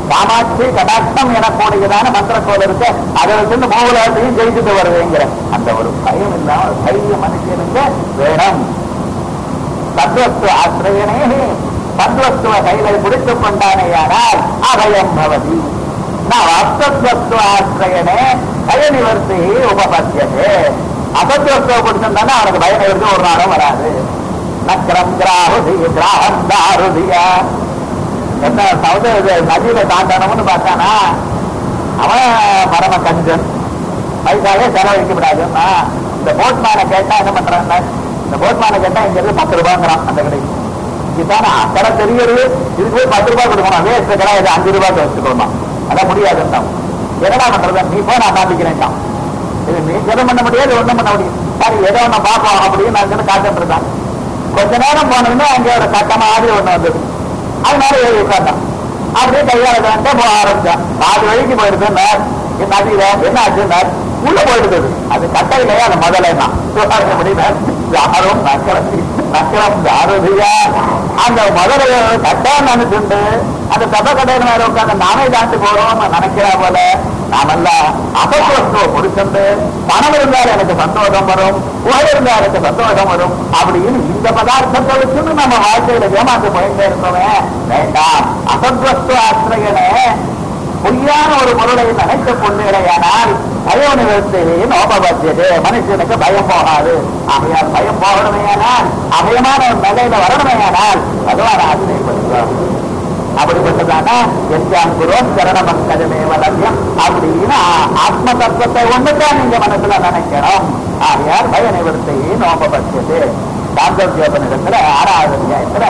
காமாட்சி கடாட்சம் எனக்கூடியதான மந்திரக்கோள் இருக்கு அதை வச்சு மூலத்தையும் ஜெயிச்சுட்டு வருவேங்கிற அந்த ஒரு பயம் இல்லாம ஒரு தைரிய மனுஷனுக்கு வேணும் தத்வஸ்து ஆசிரியனே தத்வஸ்துவ கையில பிடித்துக் கொண்டானேயானால் அபயம் பவதி நான் அசத்வஸ்து ஆசிரியனே பய நிவர்த்தி உபபத்தியது அசத்வஸ்துவ பிடிச்சிருந்தானே அவனுக்கு பய நிவர்த்தி ஒரு நாளும் வராது நக்கரம் கிராಹುதி கிராகம் தாருதியா என்ன சவுத இது நதியில தாண்டனம்னு பார்த்தானா அவன் பரம கஞ்சன் பைசாவே செலவழிக்க விடாதுன்னா இந்த போட்மேனை கேட்டா என்ன பண்றாங்க இந்த போட்மேனை கேட்டா இங்க இருந்து பத்து ரூபாங்கிறான் அந்த கடைக்கு இதுதானே கடை தெரியுது இதுக்கு போய் பத்து ரூபாய் கொடுக்கணும் வேஸ்ட் கடை இது அஞ்சு ரூபாய்க்கு வச்சுக்கணும் அதான் முடியாதுன்னா என்னடா பண்றது நீ போய் நான் காமிக்கிறேன்டான் இது நீ எதுவும் பண்ண முடியாது ஒண்ணும் பண்ண முடியும் சரி ஏதோ ஒண்ணு பார்ப்போம் அப்படின்னு நான் இருந்து காத்துட்டு இருந்தேன் கொஞ்ச நேரம் போனதுமே அங்கே ஒரு கட்ட மாதிரி ஒண்ணு வந்தது அதனால ஏறி உட்காந்தான் அப்படியே கையாள வந்து போக ஆரம்பிச்சான் பாதி வழிக்கு போயிருந்தேன் என் நதியில என்ன ஆச்சுன்னார் உள்ள போயிடுது அது கட்டையிலேயே அந்த முதல்ல தான் முடியல யாரும் நக்கரம் நக்கரம் தாரதியா அந்த முதல்ல கட்டை நினைச்சுண்டு அந்த தப்ப கடையில மேல உட்காந்து நாமே தாண்டி போறோம்னு நினைக்கிறா போல நாமெல்லாம் அசத்துவத்துவ முடிச்சுண்டு பணம் இருந்தால் எனக்கு சந்தோஷம் வரும் புகழ் இருந்தால் எனக்கு சந்தோஷம் வரும் அப்படின்னு இந்த பதார்த்தத்தை வச்சுன்னு நம்ம வாழ்க்கையில ஏமாந்து போயிட்டே இருக்கோமே வேண்டாம் அசத்வஸ்து ஆசிரியனே பொய்யான ஒரு பொருளை நினைத்துக் கொண்டேயானால் பயம் நிவர்த்தி நோபபத்தியது மனுஷனுக்கு பயம் போகாது ஆகையால் பயம் போகணுமேயானால் அபயமான ஒரு நிலையில வரணுமேயானால் பகவான் ஆசிரியப்படுத்துவார் அப்படிப்பட்டதான எஸ்யாம் குரோம் சரண மக்களுமே வளர்யம் அப்படின்னு ஆ- ஆத்ம தத்துவத்தை ஒண்ணுதான் நீங்க மனசுல நினைக்கணும் ஆகையால் பய நிவர்த்தி நோபபத்தியது சாந்தோக்கியோபனிடத்துல ஆறாவது அத்தியாயத்துல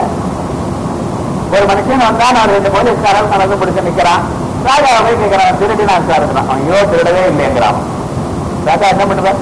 ஒரு மனுஷன் வந்தான் அவன் ரெண்டு போலீஸ்காரன் மனசு பிடிச்சு நிக்கிறான் ராஜா போய் கேட்கிறான் திருடினான் சார் இருக்கிறான் அவன் ஐயோ திருடவே இல்லைங்கிறான் ராஜா என்ன பண்ணுவேன்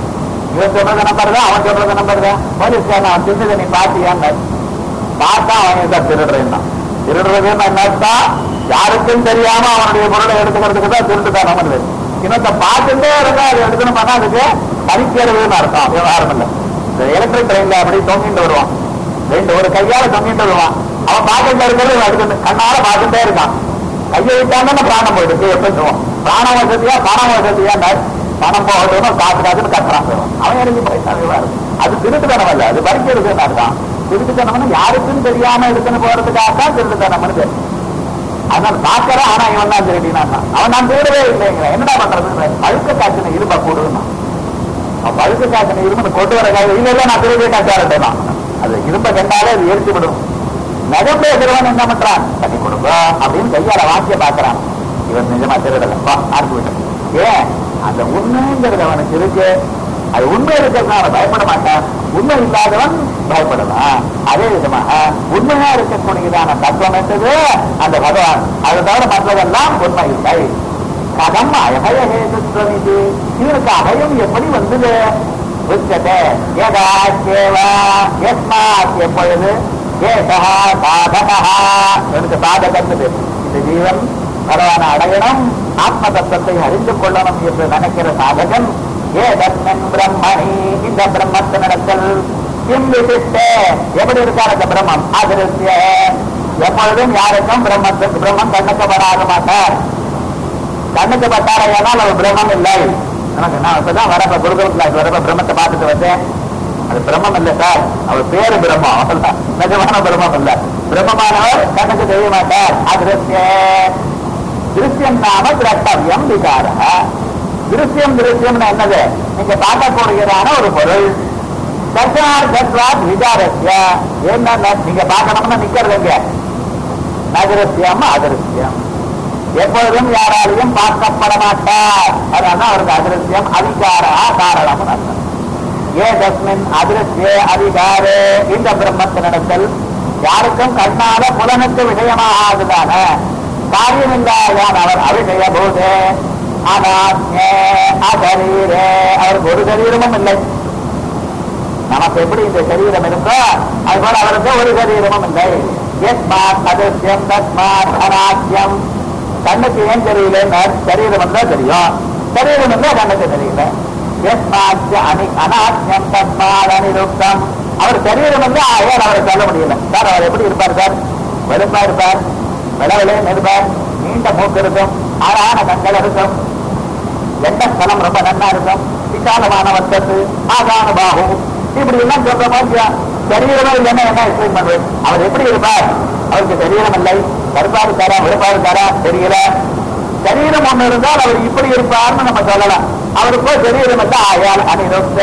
இவன் சொல்றத நம்பர் தான் அவன் சொல்றத நம்பர் தான் போலீஸ்காரன் அவன் திருடுதை நீ பாத்தியான்னு பார்த்தா அவன் எதை திருடுறேன்னா திருடுறதுன்னு என்னத்தா யாருக்கும் தெரியாம அவனுடைய பொருளை எடுத்துக்கிறதுக்கு தான் திருட்டுதான் நம்மளுது இன்னொருத்த பார்த்துட்டே இருந்தா அதை எடுக்கணும் பண்ணா அதுக்கு பறிக்கிறதுன்னு அர்த்தம் விவகாரம் இல்லை இந்த எலக்ட்ரிக் ட்ரெயின்ல அப்படி தொங்கிட்டு வருவான் ரெண்டு ஒரு கையால தொங்கிட்டு வருவான் அவன் பார்த்துட்டு இருக்கிறது இவன் எடுக்கணும் கண்ணால பார்த்துட்டே இருக்கான் கையை விட்டாங்கன்னா பிராணம் போயிடுச்சு எப்படி சொல்லுவான் பிராண வசதியா பணம் வசதியா பணம் போகட்டும் காசு காசுன்னு கட்டுறான் அவன் இறங்கி போயிட்டான் விவகாரம் அது திருட்டுத்தனம் அல்ல அது பறிக்கிறதுன்னு அர்த்தம் திருட்டுத்தனம்னு யாருக்கும் தெரியாம எடுத்துன்னு போறதுக்காக தான் திருட்டுத்தனம்னு பேர் அதனால பாக்கற ஆனா இவன் தான் திருடினா அவன் நான் திருடவே இல்லைங்கிற என்னடா பண்றது பழுக்க காய்ச்சின இரும்ப போடுனா அவன் பழுக்க காய்ச்சின இரும்பு கொண்டு வர காய் இல்ல இல்ல நான் திருடியே காய்ச்சாரட்டேனா அது இரும்ப கண்டாலே அது எரிச்சு விடும் நகம் பேசுறவன் என்ன பண்றான் தண்ணி கொடுங்க அப்படின்னு கையால வாக்கிய பாக்குறான் இவன் நிஜமா திருடல வா ஆர்ப்பு விட்டு ஏன் அந்த உண்மைங்கிறது அவனுக்கு இருக்கு அது உண்மை இருக்கிறதுனால பயப்பட மாட்டான் உண்மை இல்லாதவன் பயப்படலாம் அதே விதமாக உண்மையா இருக்கக்கூடியதான தத்துவம் என்றது அந்த பகவான் அதை தவிர மற்றதெல்லாம் உண்மை இல்லை கதம் அபய ஹேதுத்வம் இது இவனுக்கு அபயம் எப்படி வந்தது உச்சதே ஏதா சேவா எஸ்மாத் எப்பொழுது ஏதா சாதகா எனக்கு சாதகத்துது இந்த ஜீவன் பகவானை அடையணும் ஆத்ம தத்துவத்தை அறிந்து கொள்ளணும் என்று நினைக்கிற சாதகன் ஏதஸ்மின் பிரம்மணி இந்த பிரம்மத்தினிடத்தில் கிம் விசிஷ்ட எப்படி இருக்கார் அந்த பிரம்மம் அதிருஷ்ய எப்பொழுதும் யாருக்கும் பிரம்மத்துக்கு பிரம்மம் கண்ணுக்கு வராத மாட்டார் கண்ணுக்கு பட்டாரையானால் அவர் பிரம்மம் இல்லை எனக்கு நான் இப்பதான் வரப்ப குருகுல கிளாஸ் வரப்ப பிரம்மத்தை பார்த்துட்டு வந்தேன் அது பிரம்மம் இல்லை சார் அவர் பேரு பிரம்மம் அவ்வளவுதான் நிஜமான பிரம்மம் இல்ல பிரம்மமானவர் கண்ணுக்கு தெரிய மாட்டார் அதிருஷ்ய திருஷ்யம் நாம திரட்டவியம் விகார திருஷ்யம் திருஷ்யம்னு என்னது நீங்க பார்க்கக்கூடியதான ஒரு பொருள் தர்சனார்த்தத்வாத் விசாரஸ்ய என்ன நீங்க பார்க்கணும்னா நிக்கிறது எங்க நகரஸ்யம் அதிருஷ்யம் எப்பொழுதும் யாராலையும் பார்க்கப்பட மாட்டார் அதனால அவருக்கு அதிருஷ்யம் அதிகாரா காரணம் அர்த்தம் ஏ தஸ்மின் அதிருஷ்ய அதிகாரே இந்த பிரம்மத்தினிடத்தில் யாருக்கும் கண்ணால புலனுக்கு விஷயமாகாதுதான காரியமில்லாதான் அவர் அபிஷய போதே அனாத்மே அசரீரே அவருக்கு ஒரு சரீரமும் இல்லை நமக்கு எப்படி இந்த சரீரம் இருக்கோ அது போல அவருக்கு ஒரு சரீரமும் இல்லை எஸ்மாத் அதிருஷ்யம் தஸ்மாத் அனாத்யம் கண்ணுக்கு ஏன் தெரியல சரீரம் இருந்தா தெரியும் சரீரம் இருந்தா கண்ணுக்கு தெரியல எஸ்மாத் அனி அனாத்யம் தஸ்மாத் அனிருப்தம் அவர் சரீரம் வந்து ஆயால் அவரை சொல்ல முடியல சார் அவர் எப்படி இருப்பார் சார் வெளுப்பா இருப்பார் விளவிலே இருப்பார் நீண்ட மூக்கு இருக்கும் ஆழான கண்கள் இருக்கும் எந்த ஸ்தலம் ரொம்ப நன்னா இருக்கும் விசாலமான வர்த்தத்து ஆகான பாகு இப்படி எல்லாம் சொல்ற மாதிரி சரீரமே இல்லைன்னா என்ன எக்ஸ்பிளைன் பண்றது அவர் எப்படி இருப்பார் அவருக்கு சரீரம் இல்லை கருப்பா இருக்காரா வெளுப்பா இருக்காரா தெரியல சரீரம் ஒண்ணு இருந்தால் அவர் இப்படி இருப்பார்னு நம்ம சொல்லலாம் அவருக்கோ சரீரம் இல்லை ஆயால் அனிருத்த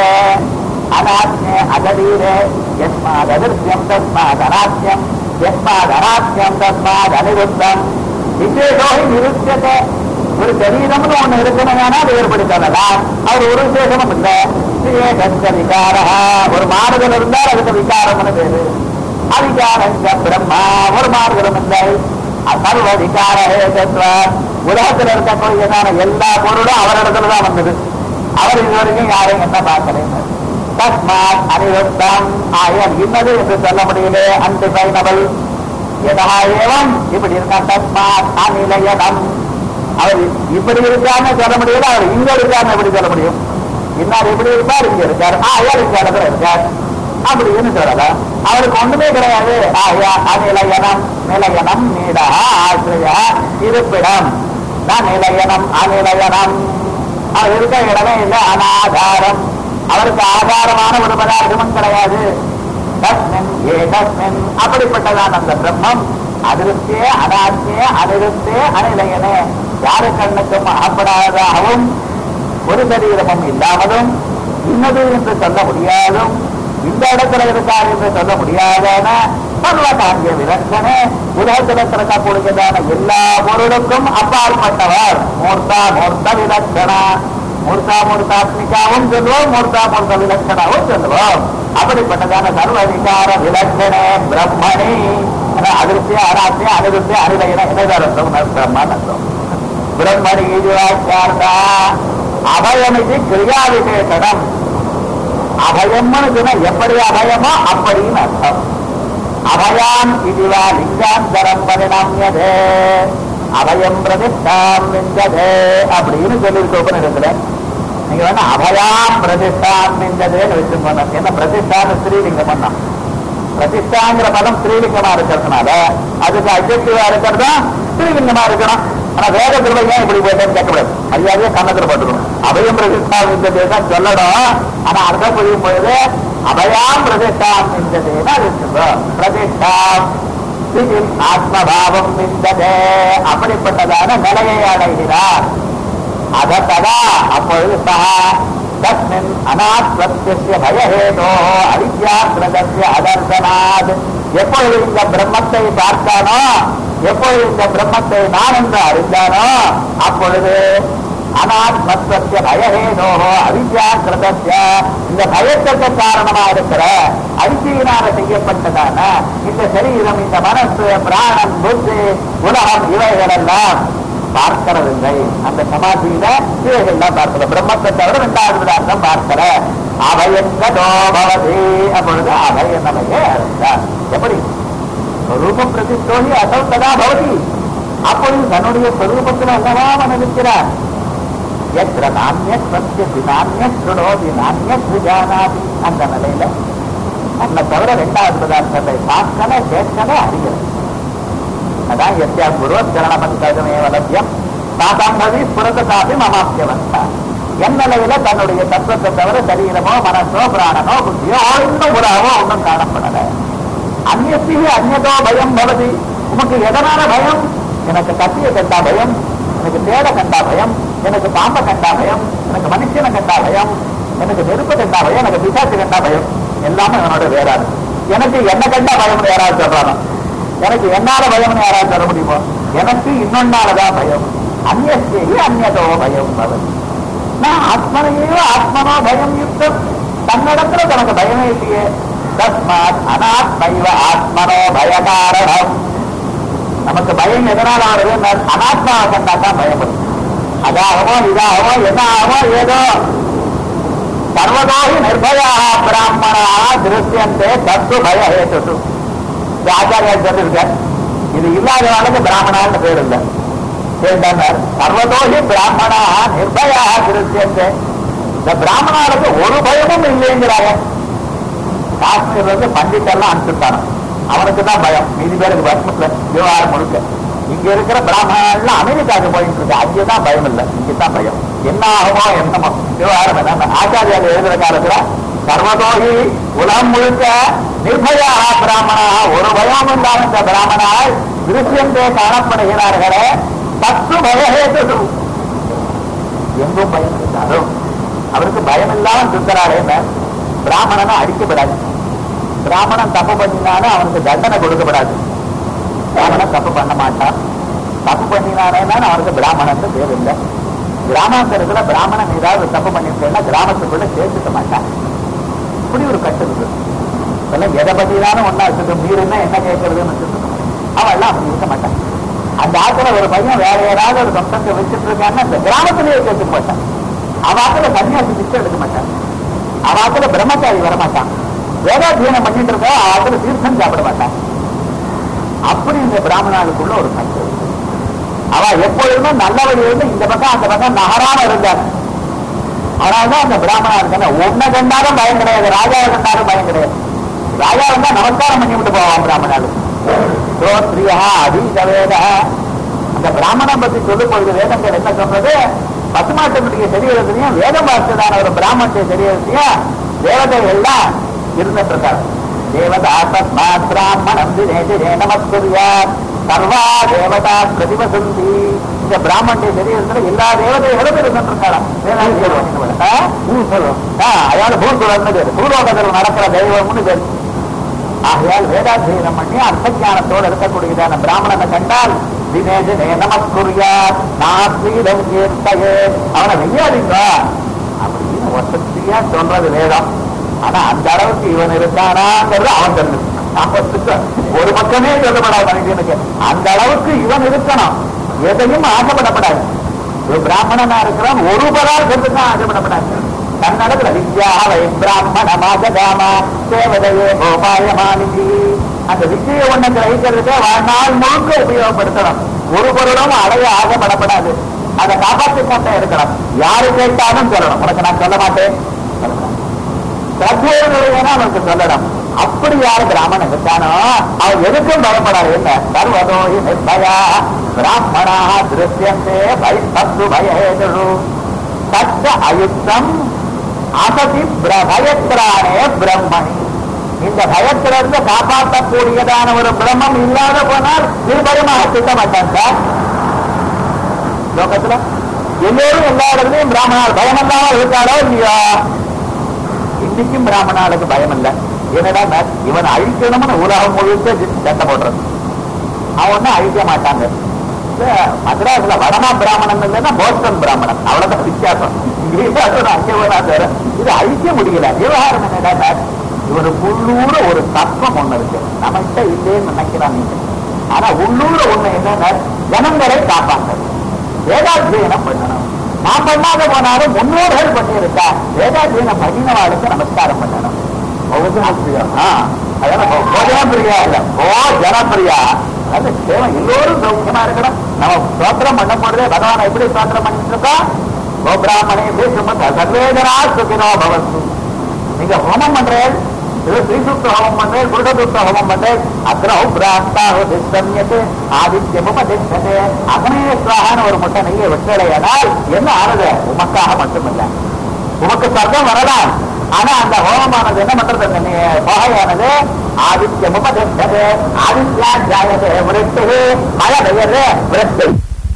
அநாத்மே அகதீரே யஸ்மாத் அதிருஷ்யம் தஸ்மாத் அநாத்யம் யஸ்மாத் அநாத்யம் தஸ்மாத் அனிருத்தம் விசேஷோகி நிருத்தியத்தை ஒரு சரீரம்னு ஒண்ணு இருக்கணும்னா அது ஏற்படுத்தலாம் அவர் ஒரு விசேஷமும் இல்ல விவேகந்த விகார ஒரு மாறுதல் இருந்தால் அதுக்கு விகாரம்னு பேரு அவிகாரங்க பிரம்மா ஒரு மாறுதலும் இல்லை சர்வ விகார உலகத்தில் இருக்கக்கூடியதான எல்லா பொருளும் அவரிடத்துல தான் வந்தது அவர் இதுவரைக்கும் யாரையும் என்ன பார்க்கல தஸ்மாத் அனிருத்தம் ஆயர் இன்னது என்று சொல்ல முடியல அன்டிஃபைனபிள் எதா ஏவம் இப்படி இருக்கா தஸ்மாத் அநிலையனம் அவர் இப்படி இருக்காருன்னு சொல்ல முடியல அவர் இங்க இருக்காருன்னு எப்படி சொல்ல முடியும் இன்னார் எப்படி இருப்பார் இங்க இருக்கார் ஆயா இந்த இடத்துல இருக்கார் அப்படின்னு சொல்லலாம் அவருக்கு ஒண்ணுமே கிடையாது ஆயா அநிலையனம் நிலையனம் நீடா ஆசிரியா இருப்பிடம் நான் நிலையனம் அநிலையனம் அவர் இருக்க இடமே இல்லை அனாதாரம் அவருக்கு ஆதாரமான ஒரு பதார்த்தமும் கிடையாது தஸ்மின் ஏ தஸ்மின் அப்படிப்பட்டதான் அந்த பிரம்மம் அதிருப்தே அனாத்தியே அனிருத்தே அனிலையனே யாரு கண்ணுக்கும் அகப்படாததாகவும் ஒரு சரீரமும் இல்லாமலும் இன்னது என்று சொல்ல முடியாதும் இந்த இடத்துல இருக்கார் என்று சொல்ல முடியாதான சர்வகாரிய விலட்சணே உலகத்தில் இருக்கக்கூடியதான எல்லா பொருளுக்கும் அப்பாற்பட்டவர் மூர்த்தா மூர்த்த விலட்சணா மூர்த்தா மூர்த்தாத்மிகாவும் சொல்லுவோம் மூர்த்தா மூர்த்த விலட்சணாவும் சொல்லுவோம் அப்படிப்பட்டதான சர்வதிகார விலட்சணே பிரம்மணி அதிருப்தி அனாத்திய அனிருத்தி அனிலையின என்னதர்த்தம் பிரம்மன் அர்த்தம் பிரம்மணி இது வாக்கியார்த்தா அபயமிதி கிரியா விசேஷனம் அபயம்னு சொன்னா எப்படி அபயமோ அப்படின்னு அர்த்தம் அபயான் இதுவா லிங்காந்தரம் பரிணாமியதே அபயம் பிரதிஷ்டாம் விந்ததே அப்படின்னு சொல்லியிருக்க உபநிடத்துல நீங்க வேணா அபயாம் பிரதிஷ்டாம் விந்ததேன்னு வச்சுக்கோங்க என்ன பிரதிஷ்டான ஸ்ரீலிங்கம் பண்ணோம் பிரதிஷ்டாங்கிற பதம் ஸ்ரீலிங்கமா இருக்கிறதுனால அதுக்கு அஜெக்டிவா இருக்கிறதா ஸ்ரீலிங்கமா இருக்கணும் ஆனா வேதத்துல ஏன் இப்படி போயிட்டேன்னு கேட்கக்கூடாது மரியாதையா கண்ணத்துல போட்டுக்கணும் அபயம் பிரதிஷ்டா விந்ததே தான் சொல்லணும் ஆனா அர்த்தம் புரியும் பொழுது அபயாம் பிரதிஷ்டாம் விந்ததேன்னு அது சொல்றோம் பிரதிஷ்டாம் இதில் ஆத்மபாவம் விந்ததே அப்படிப்பட்டதான நிலையை அடைகிறார் அத ததா அப்பொழுது சகா தஸ்மின் அநாத்வத்திய பயஹேதோ அவித்யாகிரதத்திய அதர்சனாத் எப்பொழுது இந்த பிரம்மத்தை பார்த்தானோ எப்பொழுது இந்த பிரம்மத்தை நான் என்று அறிந்தானோ அப்பொழுது அனாத்மத்துவத்திய பயஹேதோ அவித்யாகிரதத்திய இந்த பயத்துக்கு காரணமா இருக்கிற அவித்தியினால செய்யப்பட்டதான இந்த சரீரம் இந்த மனசு பிராணன் புத்தி உலகம் இவைகளெல்லாம் பார்க்கிறதில்லை அந்த சமாதியில இவைகள்லாம் பார்க்கல பிரம்மத்தை தவிர ரெண்டாவது பதார்த்தம் பார்க்கல அபயங்கதோ பவதி அப்பொழுது அபய நிலையே அடைந்தார் எப்படி ரூபம் பிரதிஷ்டோகி அசௌ ததா பவதி அப்பொழுது தன்னுடைய ஸ்வரூபத்தில் அல்லவா மனதிருக்கிறார் எத்திர நானிய சத்தியதி நானிய சுடோதி நானிய சுஜானாதி அந்த நிலையில தன்னை தவிர ரெண்டாவது பதார்த்தத்தை பார்க்கல கேட்கல அறிகிறது அதான் எத்தியா குருவச்சரண பஞ்சமே வலத்தியம் தாத்தாம்பதி புரத காப்பி மமாப்பியவந்தா என் நிலையில தன்னுடைய தத்துவத்தை தவிர சரீரமோ மனசோ பிராணனோ புத்தியோ இன்னும் உறாவோ ஒன்றும் காணப்படல அந்நியத்தி அந்நதோ பயம் பவதி உமக்கு எதனால பயம் எனக்கு கத்திய கண்டா பயம் எனக்கு தேட கண்டா பயம் எனக்கு பாம்பை கண்டா பயம் எனக்கு மனுஷனை கண்டா பயம் எனக்கு நெருப்பு கண்டா பயம் எனக்கு பிசாசு கண்டா பயம் எல்லாமே அவனோட வேறாது எனக்கு என்ன கண்டா பயம்னு யாராவது சொல்றானோ எனக்கு என்னால பயம்னு யாராவது சொல்ல முடியுமோ எனக்கு இன்னொன்னாலதான் பயம் அந்நியஸ்தேகி அந்நதோ பயம் பவதி நான் ஆத்மனையோ ஆத்மனோ பயம் யுக்தம் தன்னிடத்துல தனக்கு பயமே இல்லையே தஸ்மாத் அனாத்மைவ ஆத்மனோ பயகாரணம் நமக்கு பயம் எதனால ஆகுது அனாத்மாவை கண்டா தான் பயப்படும் அதாகவோ இதாகவோ என்ன ஆகவோ ஏதோ சர்வதோஹி நிர்பயா பிராமணா திருஷ்யந்தே தத்து பய ஹேத்து இந்த ஆச்சாரியார் சொல்லிருக்க இது இல்லாதவனுக்கு பிராமணான்னு பேர் இல்லை சேர்ந்தார் சர்வதோஷி பிராமணா நிர்பயா திருஷ்யந்தே இந்த பிராமணாளுக்கு ஒரு பயமும் இல்லைங்கிறாங்க காஷ்மீர்ல இருந்து பண்டிட் எல்லாம் அனுப்பிட்டானோ அவனுக்கு தான் பயம் மீதி பேருக்கு பயம் இல்லை விவகாரம் முழுக்க இங்க இருக்கிற பிராமணர்கள் அமெரிக்காவுக்கு போயிட்டு இருக்கு அங்கதான் பயம் இல்லை இங்கதான் பயம் என்ன ஆகுமோ என்னமோ விவகாரம் என்ன ஆச்சாரியார் எழுதுற காலத்துல சர்வதோகி உலகம் முழுக்க நிர்பயா பிராமணா ஒரு பயம் இல்லாத இந்த பிராமணால் திருஷ்யந்தே காணப்படுகிறார்களே பத்து பயஹேது எங்கும் பயம் இருந்தாலும் அவருக்கு பயம் இல்லாம சுத்தராரே பிராமணனை அடிக்கப்படாது பிராமணன் தப்பு பண்ணினாலும் அவனுக்கு தண்டனை கொடுக்கப்படாது பிராமணன் தப்பு பண்ண மாட்டான் தப்பு பண்ணினானேன்னா அவனுக்கு பிராமணன் பேர் இல்லை கிராமாந்தரத்துல பிராமணன் ஏதாவது தப்பு பண்ணிருக்கேன்னா கிராமத்துக்குள்ள சேர்த்துக்க மாட்டான் இப்படி ஒரு கட்டு இருக்கு இதெல்லாம் எதை பத்தினாலும் ஒன்னா வச்சுட்டு மீறுன்னா என்ன கேட்கறதுன்னு வச்சுட்டு அவன் எல்லாம் அப்படி இருக்க மாட்டான் அந்த ஆத்துல ஒரு பையன் வேற யாராவது ஒரு சொந்தத்தை வச்சுட்டு இருக்கான்னா இந்த கிராமத்திலேயே கேட்க மாட்டான் அவ ஆத்துல சன்னியாசி பிச்சை எடுக்க மாட்டான் அவ ஆத்துல பிரம்மச்சாரி வரமாட்டான் வேதாத்தியனம் பண்ணிட்டு இருக்கா அவ ஆத்துல தீர்த்தம் சாப்பிட மாட்டான் அப்படி இந்த பிராமணாளுக்குள்ள ஒரு கட்டு இருக்கு. அவ எப்பொழுதுமே நல்ல வழியிலிருந்து இந்த பக்கம் அந்த பக்கம் நகராம இருந்தார் அதனாலதான் அந்த பிராமணா இருக்கான உன்னை கண்டாலும் பயம் கிடையாது ராஜாவை கண்டாலும் பயம் கிடையாது ராஜா வந்தா நமஸ்காரம் பண்ணி விட்டு போவான் பிராமணாலு ஸ்ரோத்ரியா அதீத வேத அந்த பிராமணன் பத்தி சொல்லும் பொழுது வேதங்கள் என்ன சொன்னது பசுமாட்டனுடைய சரீரத்திலையும் வேதம் பார்த்ததான ஒரு பிராமணனுடைய சரீரத்தையும் தேவதைகள்லாம் இருந்துட்டு இருக்காரு தேவதா தஸ்மாத் பிராமணம் தினே தினே நமஸ்குரியா சர்வா தேவதா பிரதிபசந்தி இந்த பிராமணனுடைய சரீரத்துல எல்லா தேவதைகளும் இருந்துட்டு இருக்காராம் அயால பூசுரம்னு பேரு பூலோகத்தில் நடக்கிற தெய்வம்னு பேரு ஆகையால் வேதாத்தியனம் பண்ணி அர்த்த ஞானத்தோடு இருக்கக்கூடியதான பிராமணனை கண்டால் தினேஜனே நமஸ்குரியா நாஸ்ரீலம் கீர்த்தையே அவனை வெய்யாதீங்க அப்படின்னு வசதியா சொல்றது வேதம் ஆனா அந்த அளவுக்கு இவன் இருக்கானாங்கிறது அவன் தெரிஞ்சு ஒரு பக்கமே சொல்லப்படாது மனிதனுக்கு அந்த அளவுக்கு இவன் இருக்கணும் எதையும் ஆசைப்படப்படாது ஒரு பிராமணனா இருக்கிறான் ஒரு பதார்த்தத்துக்கு ஆசைப்படப்படாது கன்னடத்துல வித்யாக வை பிராமணமாஜகாம தேவதையே கோபாயமானிஜி அந்த வித்தியை ஒண்ணு கிரகிக்கிறதுக்கு வாழ்நாள் முழுக்க உபயோகப்படுத்தணும் ஒரு பொருளும் அடைய ஆசைப்படப்படாது அதை காப்பாற்றிக் கொண்டே இருக்கணும் யாரு கேட்டாலும் சொல்லணும் உனக்கு நான் சொல்ல மாட்டேன் சத்வேனா அவனுக்கு சொல்லணும் அப்படி யாரு பிராமணன் இருக்கானோ அவன் எதுக்கும் பயப்படாது என்ன சர்வதோ நிர்பயா பிராமணா திருஷ்யந்தே பை சத்து பயேது சத்த அயுத்தம் அசதி பிர- பயத்திரானே பிரம்மணி இந்த பயத்திலிருந்து காப்பாற்றக்கூடியதான ஒரு பிரம்மம் இல்லாத போனால் நிர்பயமாக திட்ட மாட்டான் சார் லோகத்துல எல்லோரும் எல்லா இடத்துலயும் பிராமணால் பயம் இல்லாமல் இருக்காளோ இல்லையா இன்னைக்கும் பிராமணாளுக்கு பயம் இல்ல என்னடா இவன் அழிக்கணும்னு உலகம் முழுக்க சட்டை போடுறது அவன் ஒன்னும் அழிக்க மாட்டாங்க இந்த மദ്രാஸ்ல வடமா பிராமணன் இல்லைன்னா போஸ்டன் பிராமணன் அவ்வளவுதான் வித்தியாசம் இங்கிலீஷ் அங்கே தவிர இது அழிக்க முடியல விவகாரம் என்னடா இவரு உள்ளூர ஒரு தத்துவம் ஒண்ணு இருக்கு நம்மகிட்ட இல்லேன்னு நினைக்கிறான் நீங்க ஆனா உள்ளூர ஒண்ணு என்னன்னா ஜனங்களை காப்பாங்க வேதாத்தியனம் பண்ணணும் நான் பண்ணாத போனாலும் முன்னோர்கள் பண்ணியிருக்கா வேதாத்தியனம் பண்ணினவாளுக்கு நமஸ்காரம் பண்ணணும் ஜனப்பிரியா அதான் ஜனப்பிரியா இல்ல ஓ ஜனப்பிரியா அது தேவன் எல்லோரும் சௌக்கியமா இருக்கணும் நம்ம ஸ்தோத்திரம் பண்ண போறதே பகவான் எப்படி ஸ்தோத்திரம் பண்ணிட்டு இருக்கோம் ஓ பிராமணே பேசும்போது சர்வேதனா சுகினோ பவந்து நீங்க ஹோமம் பண்றேன் இது ஸ்ரீசுத்த ஹோமம் பண்றேன் குருடதுத்த ஹோமம் பண்றேன் அக்ரோ பிராஸ்தாஹோ திஷ்டமியது ஆதித்யமும் அதிஷ்டது அக்னேஸ்வரான ஒரு முட்டை நெய்யை விட்டலையானால் என்ன ஆனது உமக்காக மட்டுமில்ல உமக்கு சர்க்கம் வரலாம் ஆனா அந்த ஹோமமானது என்ன பண்றது அந்த நெ- புகையானது ஆதித்யமும் அதிஷ்டது ஆதித்யா ஜாயது விருட்டு மழை பெய்யது விருட்டு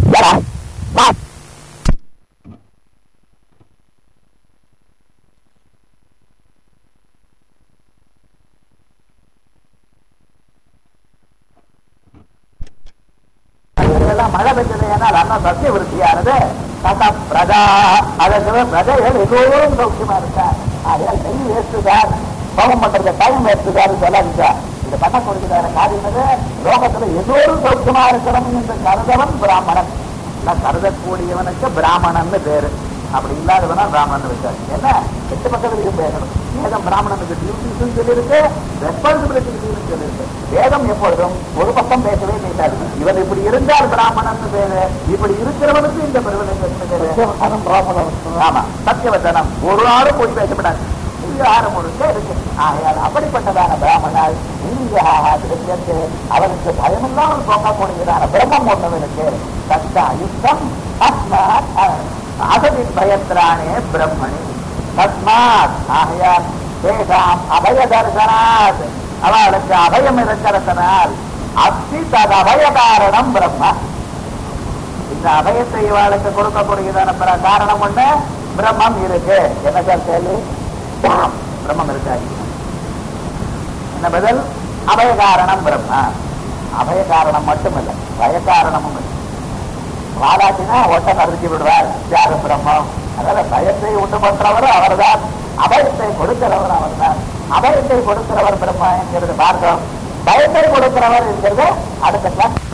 இதெல்லாம் மழை பெஞ்சது ஏனால் அண்ணா சத்திய விருத்தியானது தத்தா பிரஜா அதற்கு பிரஜைகள் எல்லோரும் சௌக்கியமா இருக்கா அதெல்லாம் நெய் வேஸ்ட்டுதான் கோபம் பண்றது டைம் வேஸ்ட்டுதான் சொல்லாதீங்க இது பண்ண கொடுக்கிறார காரியம் என்னது லோகத்துல எல்லோரும் சௌக்கியமா இருக்கணும் என்று கருதவன் பிராமணன் நான் கருதக்கூடியவனுக்கு பிராமணன்னு பேரு அப்படி இல்லாதவனா பிராமணன் வச்சாரு என்ன எட்டு பக்கத்துக்கு பேசணும் வேதம் பிராமணனுக்கு டியூட்டிஸும் சொல்லியிருக்கு ரெஸ்பான்சிபிலிட்டிஸும் சொல்லியிருக்கு வேதம் எப்பொழுதும் ஒரு பக்கம் பேசவே பேசாது இவன் இப்படி இருந்தால் பிராமணன் பேரு இப்படி இருக்கிறவனுக்கு இந்த பிரிவினை பேரு ஆமா சத்தியவச்சனம் ஒரு நாளும் போய் பேசப்படாது விவகாரம் முழுக்க இருக்கு ஆகையால் அப்படிப்பட்டதான பிராமணால் நீங்காக திருப்பியத்து அவருக்கு பயமில்லாமல் போக்கக்கூடியதான பிரம்மம் ஒன்றும் இருக்கு தத்தா யுத்தம் அஸ்மாத் அசதின் பயத்திரானே பிரம்மணி தஸ்மாத் ஆகையால் தேசாம் அபய தர்சனாத் அவளுக்கு அபயம் இருக்கிறதனால் அஸ்தி தது அபய காரணம் பிரம்ம இந்த அபயத்தை இவாளுக்கு கொடுக்கக்கூடியதான பிர- காரணம் ஒண்ணு பிரம்மம் இருக்கு என்ன சார் கேள்வி பிரம்மம் இருக்காது என்ன பதில் அபய காரணம் பிரம்ம அபய காரணம் மட்டுமில்லை பய காரணமும் இல்லை வாலாட்டினா ஒட்டம் அறுத்து விடுவார் தியாக பிரம்மம் அதனால பயத்தை உண்டு பண்றவர் அவர்தான் அபயத்தை கொடுக்கிறவர் அவர்தான் அபயத்தை கொடுக்கிறவர் பிரம்மா என்கிறது பார்த்தோம் பயத்தை கொடுக்கிறவர் என்கிறது அடுத்த கிளாஸ்